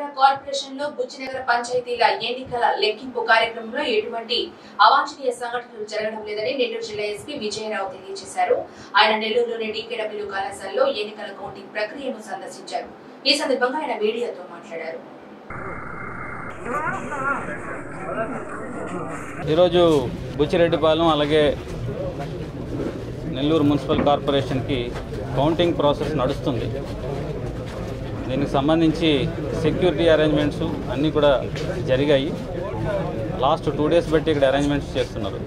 corporation లో బుచ్చినగర పంచాయతీల ఎన్నికల లెక్కింపు కార్యక్రమంలో ఎటువంటి అవాంఛనీయ సంఘటనలు జరగడం లేదని నెల్లూరు జిల్లా ఎస్పీ విజయరావు తెలియజేశారు ఆయన నెల్లూరులోని డీకేడబ్ల్యూ కళాశాలలో ఎన్నికల కౌంటింగ్ ప్రక్రియను సందర్శించారు ఈ సందర్భంగా ఆయన మీడియాతో మాట్లాడారు ఈరోజు బుచ్చిరెడ్డిపాలెం అలాగే నెల్లూరు మున్సిపల్ కార్పొరేషన్కి కౌంటింగ్ ప్రాసెస్ నడుస్తుంది దీనికి సంబంధించి సెక్యూరిటీ అరేంజ్మెంట్స్ అన్నీ కూడా జరిగాయి లాస్ట్ టూ డేస్ బట్టి ఇక్కడ అరేంజ్మెంట్స్ చేస్తున్నారు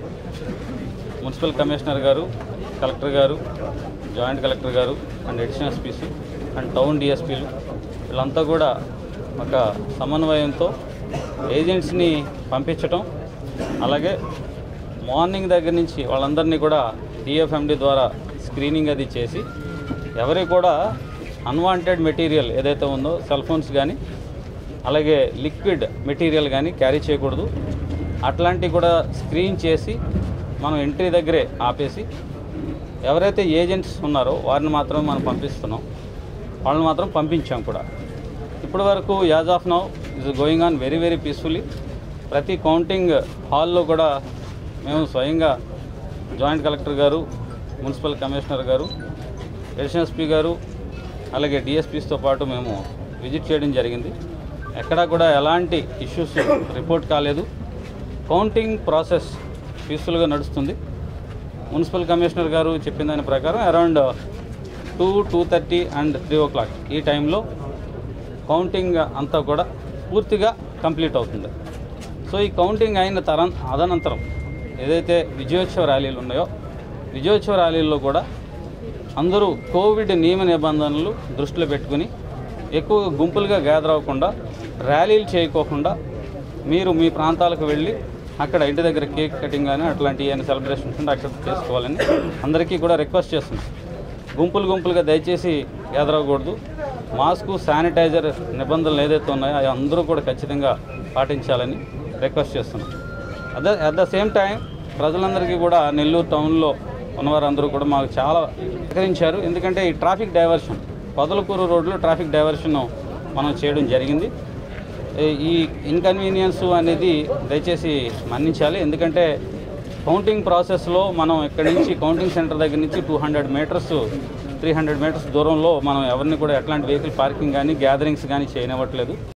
మున్సిపల్ కమిషనర్ గారు కలెక్టర్ గారు జాయింట్ కలెక్టర్ గారు అండ్ అడిషనల్ ఎస్పీసీ అండ్ టౌన్ డిఎస్పీలు వీళ్ళంతా కూడా ఒక సమన్వయంతో ఏజెంట్స్ని పంపించటం అలాగే మార్నింగ్ దగ్గర నుంచి వాళ్ళందరినీ కూడా డిఎఫ్ఎండి ద్వారా స్క్రీనింగ్ అది చేసి ఎవరి కూడా అన్వాంటెడ్ మెటీరియల్ ఏదైతే ఉందో సెల్ ఫోన్స్ కానీ అలాగే లిక్విడ్ మెటీరియల్ కానీ క్యారీ చేయకూడదు అట్లాంటివి కూడా స్క్రీన్ చేసి మనం ఎంట్రీ దగ్గరే ఆపేసి ఎవరైతే ఏజెంట్స్ ఉన్నారో వారిని మాత్రమే మనం పంపిస్తున్నాం వాళ్ళని మాత్రం పంపించాం కూడా ఇప్పటి వరకు as of now is going on very very peacefully ప్రతి కౌంటింగ్ హాల్లో కూడా మేము స్వయంగా జాయింట్ కలెక్టర్ గారు మున్సిపల్ కమిషనర్ గారు ఎడిషనల్ ఎస్పీ గారు అలాగే డిఎస్పీస్తో పాటు మేము విజిట్ చేయడం జరిగింది ఎక్కడా కూడా ఎలాంటి ఇష్యూస్ రిపోర్ట్ కాలేదు కౌంటింగ్ ప్రాసెస్ పీస్ఫుల్గా నడుస్తుంది మున్సిపల్ కమిషనర్ గారు చెప్పిన దాని ప్రకారం around two two thirty and three o'clock ఈ టైంలో కౌంటింగ్ అంతా కూడా పూర్తిగా కంప్లీట్ అవుతుంది సో ఈ కౌంటింగ్ అయిన తరం అదనంతరం ఏదైతే విజయోత్సవ ర్యాలీలు ఉన్నాయో విజయోత్సవ ర్యాలీల్లో కూడా అందరూ కోవిడ్ నియమ నిబంధనలు దృష్టిలో పెట్టుకుని ఎక్కువ గుంపులుగా గ్యాదర్ అవ్వకుండా ర్యాలీలు చేయకోకుండా మీరు మీ ప్రాంతాలకు వెళ్ళి అక్కడ ఇంటి దగ్గర కేక్ కటింగ్ కానీ అట్లాంటి ఏమైనా సెలబ్రేషన్స్ ఉంటే అక్కడ చేసుకోవాలని అందరికీ కూడా రిక్వెస్ట్ చేస్తున్నాం గుంపులు గుంపులుగా దయచేసి గ్యాదర్ అవ్వకూడదు మాస్కు శానిటైజర్ నిబంధనలు ఏదైతే ఉన్నాయో అవి అందరూ కూడా ఖచ్చితంగా పాటించాలని రిక్వెస్ట్ చేస్తున్నాం అదే అట్ ద సేమ్ టైం ప్రజలందరికీ కూడా నెల్లూరు టౌన్లో ఉన్నవారందరూ కూడా మాకు చాలా సహకరించారు ఎందుకంటే ఈ ట్రాఫిక్ డైవర్షన్ పొదలకూరు రోడ్లో ట్రాఫిక్ డైవర్షన్ మనం చేయడం జరిగింది ఈ- ఈ ఇన్కన్వీనియన్స్ అనేది దయచేసి మన్నించాలి ఎందుకంటే కౌంటింగ్ ప్రాసెస్లో మనం ఇక్కడి నుంచి కౌంటింగ్ సెంటర్ దగ్గర నుంచి two hundred metres three hundred metres దూరంలో మనం ఎవరిని కూడా ఎట్లాంటి వెహికల్ పార్కింగ్ కానీ గ్యాదరింగ్స్ కానీ చేయనివ్వట్లేదు